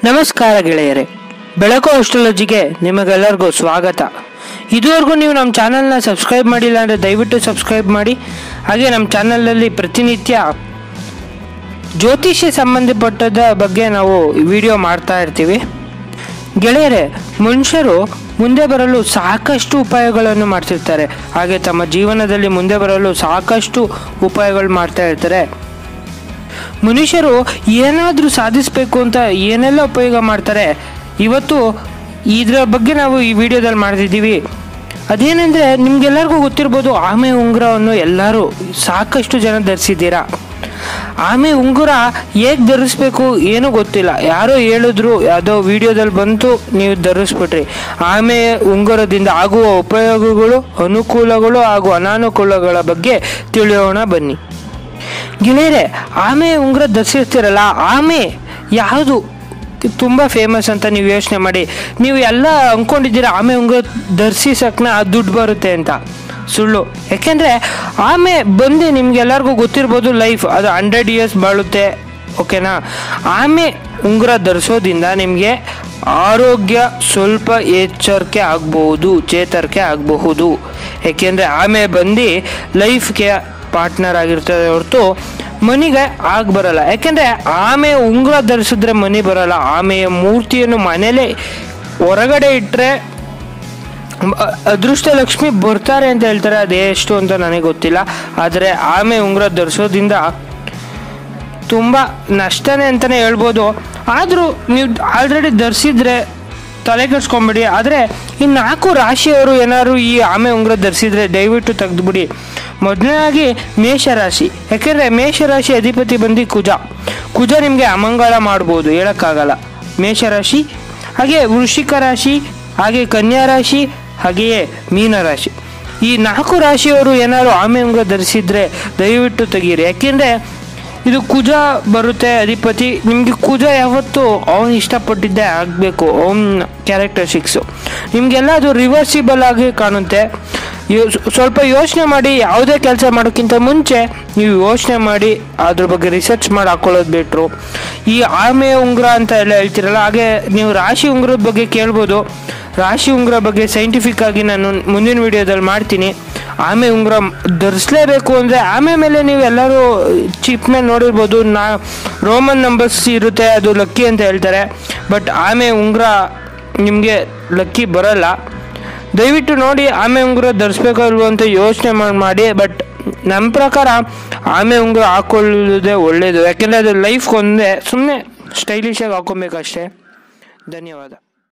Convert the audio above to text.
ನಮಸ್ಕಾರ ಗೆಳೆಯರೆ ಬೆಳಕು ಅಸ್ಟ್ರಾಲಜಿಗೆ ನಿಮಗೆಲ್ಲರಿಗೂ ಸ್ವಾಗತ ಇದುವರೆಗೂ ನೀವು ನಮ್ಮ ಚಾನಲ್ನ ಸಬ್ಸ್ಕ್ರೈಬ್ ಮಾಡಿಲ್ಲ ಅಂದರೆ ದಯವಿಟ್ಟು ಸಬ್ಸ್ಕ್ರೈಬ್ ಮಾಡಿ ಹಾಗೆ ನಮ್ಮ ಚಾನಲಲ್ಲಿ ಪ್ರತಿನಿತ್ಯ ಜ್ಯೋತಿಷ್ಯ ಸಂಬಂಧಪಟ್ಟದ ಬಗ್ಗೆ ನಾವು ವಿಡಿಯೋ ಮಾಡ್ತಾ ಇರ್ತೀವಿ ಗೆಳೆಯರೆ ಮನುಷ್ಯರು ಮುಂದೆ ಬರಲು ಸಾಕಷ್ಟು ಉಪಾಯಗಳನ್ನು ಮಾಡ್ತಿರ್ತಾರೆ ಹಾಗೆ ತಮ್ಮ ಜೀವನದಲ್ಲಿ ಮುಂದೆ ಬರಲು ಸಾಕಷ್ಟು ಉಪಾಯಗಳು ಮಾಡ್ತಾ ಇರ್ತಾರೆ ಮನುಷ್ಯರು ಏನಾದರೂ ಸಾಧಿಸಬೇಕು ಅಂತ ಏನೆಲ್ಲ ಉಪಯೋಗ ಮಾಡ್ತಾರೆ ಇವತ್ತು ಇದರ ಬಗ್ಗೆ ನಾವು ಈ ವಿಡಿಯೋದಲ್ಲಿ ಮಾಡ್ತಿದ್ದೀವಿ ಅದೇನೆಂದರೆ ನಿಮ್ಗೆಲ್ಲರಿಗೂ ಗೊತ್ತಿರ್ಬೋದು ಆಮೆ ಉಂಗುರವನ್ನು ಎಲ್ಲರೂ ಸಾಕಷ್ಟು ಜನ ಧರಿಸಿದ್ದೀರಾ ಆಮೆ ಉಂಗುರ ಹೇಗೆ ಧರಿಸ್ಬೇಕು ಏನೂ ಗೊತ್ತಿಲ್ಲ ಯಾರೋ ಹೇಳಿದ್ರು ಯಾವುದೋ ವಿಡಿಯೋದಲ್ಲಿ ಬಂತು ನೀವು ಧರಿಸ್ಬಿಟ್ರಿ ಆಮೆ ಉಂಗುರದಿಂದ ಆಗುವ ಉಪಯೋಗಗಳು ಅನುಕೂಲಗಳು ಹಾಗೂ ಅನಾನುಕೂಲಗಳ ಬಗ್ಗೆ ತಿಳಿಯೋಣ ಬನ್ನಿ ಗೆಳೆಯರೆ ಆಮೆ ಉಂಗುರ ಧರಿಸಿರ್ತೀರಲ್ಲ ಆಮೆ ಯಾವುದು ತುಂಬ ಫೇಮಸ್ ಅಂತ ನೀವು ಯೋಚನೆ ಮಾಡಿ ನೀವು ಎಲ್ಲ ಅಂದ್ಕೊಂಡಿದ್ದೀರ ಆಮೆ ಉಂಗುರ ಧರಿಸಿ ಸಕ್ನ ದುಡ್ಡು ಬರುತ್ತೆ ಅಂತ ಸುಳ್ಳು ಯಾಕೆಂದರೆ ಆಮೆ ಬಂದು ನಿಮ್ಗೆಲ್ಲರಿಗೂ ಗೊತ್ತಿರ್ಬೋದು ಲೈಫ್ ಅದು ಹಂಡ್ರೆಡ್ ಇಯರ್ಸ್ ಬಾಳುತ್ತೆ ಓಕೆನಾ ಆಮೆ ಉಂಗುರ ಧರಿಸೋದ್ರಿಂದ ನಿಮಗೆ ಆರೋಗ್ಯ ಸ್ವಲ್ಪ ಎಚ್ಚರಿಕೆ ಆಗ್ಬಹುದು ಚೇತರಿಕೆ ಆಗಬಹುದು ಏಕೆಂದರೆ ಆಮೆ ಬಂದು ಲೈಫ್ಗೆ ಪಾರ್ಟ್ನರ್ ಆಗಿರ್ತದೆ ಹೊರತು ಮನಿಗೆ ಆಗ ಬರಲ್ಲ ಯಾಕೆಂದರೆ ಆಮೆ ಉಂಗುರ ಧರಿಸಿದ್ರೆ ಮನಿ ಬರಲ್ಲ ಆಮೆಯ ಮೂರ್ತಿಯನ್ನು ಮನೇಲೆ ಹೊರಗಡೆ ಇಟ್ಟರೆ ಅದೃಷ್ಟ ಲಕ್ಷ್ಮಿ ಬರ್ತಾರೆ ಅಂತ ಹೇಳ್ತಾರೆ ಅದು ಎಷ್ಟು ಅಂತ ನನಗೆ ಗೊತ್ತಿಲ್ಲ ಆದರೆ ಆಮೆ ಉಂಗುರ ಧರಿಸೋದ್ರಿಂದ ತುಂಬ ನಷ್ಟನೇ ಅಂತಲೇ ಹೇಳ್ಬೋದು ಆದರೂ ನೀವು ಆಲ್ರೆಡಿ ಧರಿಸಿದ್ರೆ ತಲೆ ಕೆಡ್ಸ್ಕೊಂಬಿಡಿ ಆದರೆ ಈ ನಾಲ್ಕು ರಾಶಿಯವರು ಏನಾದ್ರು ಈ ಆಮೆ ಉಂಗುರ ಧರಿಸಿದ್ರೆ ದಯವಿಟ್ಟು ತೆಗೆದುಬಿಡಿ ಮೊದಲನೇದಾಗಿ ಮೇಷರಾಶಿ ಯಾಕೆಂದರೆ ಮೇಷರಾಶಿ ಅಧಿಪತಿ ಬಂದು ಕುಜ ಕುಜ ನಿಮಗೆ ಅಮಂಗಳ ಮಾಡ್ಬೋದು ಹೇಳೋಕ್ಕಾಗಲ್ಲ ಮೇಷರಾಶಿ ಹಾಗೆ ವೃಶ್ಚಿಕ ರಾಶಿ ಹಾಗೆ ಕನ್ಯಾ ರಾಶಿ ಹಾಗೆಯೇ ಮೀನರಾಶಿ ಈ ನಾಲ್ಕು ರಾಶಿಯವರು ಏನಾದ್ರು ಆಮೆ ಉಂಗುರ ಧರಿಸಿದ್ರೆ ದಯವಿಟ್ಟು ತೆಗೀರಿ ಯಾಕೆಂದರೆ ಇದು ಕುಜ ಬರುತ್ತೆ ಅಧಿಪತಿ ನಿಮಗೆ ಕುಜ ಯಾವತ್ತು ಅವನು ಇಷ್ಟಪಟ್ಟಿದ್ದೇ ಆಗಬೇಕು ಅವನ ಕ್ಯಾರೆಕ್ಟರಿಸ್ಟಿಕ್ಸು ನಿಮಗೆಲ್ಲ ಅದು ರಿವರ್ಸಿಬಲ್ ಆಗಿ ಕಾಣುತ್ತೆ ಯೋ ಸ್ವಲ್ಪ ಯೋಚನೆ ಮಾಡಿ ಯಾವುದೇ ಕೆಲಸ ಮಾಡೋಕ್ಕಿಂತ ಮುಂಚೆ ನೀವು ಯೋಚನೆ ಮಾಡಿ ಅದ್ರ ಬಗ್ಗೆ ರಿಸರ್ಚ್ ಮಾಡಿ ಹಾಕೊಳ್ಳೋದು ಬಿಟ್ರು ಈ ಆಮೆ ಉಂಗುರ ಅಂತ ಎಲ್ಲ ಹೇಳ್ತಿರಲ್ಲ ಹಾಗೆ ನೀವು ರಾಶಿ ಉಂಗುರದ ಬಗ್ಗೆ ಕೇಳ್ಬೋದು ರಾಶಿ ಉಂಗುರ ಬಗ್ಗೆ ಸೈಂಟಿಫಿಕ್ ಆಗಿ ನಾನು ಮುಂದಿನ ವಿಡಿಯೋದಲ್ಲಿ ಮಾಡ್ತೀನಿ ಆಮೆ ಉಂಗುರ ಧರಿಸ್ಲೇಬೇಕು ಅಂದರೆ ಆಮೆ ಮೇಲೆ ನೀವು ಎಲ್ಲರೂ ಚಿಪ್ ಮೇಲೆ ನೋಡಿರ್ಬೋದು ನಾ ರೋಮನ್ ನಂಬರ್ಸ್ ಇರುತ್ತೆ ಅದು ಲಕ್ಕಿ ಅಂತ ಹೇಳ್ತಾರೆ ಬಟ್ ಆಮೆ ಉಂಗುರ ನಿಮಗೆ ಲಕ್ಕಿ ಬರಲ್ಲ ದಯವಿಟ್ಟು ನೋಡಿ ಆಮೆ ಉಂಗುರ ಧರಿಸ್ಬೇಕೋ ಇಲ್ವೋ ಅಂತ ಯೋಚನೆ ಮಾಡಿ ಮಾಡಿ ಬಟ್ ನಮ್ಮ ಪ್ರಕಾರ ಆಮೆ ಉಂಗುರ ಹಾಕೊಳ್ಳೋದೇ ಒಳ್ಳೆಯದು ಯಾಕೆಂದರೆ ಅದು ಲೈಫ್ಗೆ ಒಂದೇ ಸುಮ್ಮನೆ ಸ್ಟೈಲಿಶಾಗಿ ಹಾಕೊಬೇಕಷ್ಟೇ ಧನ್ಯವಾದ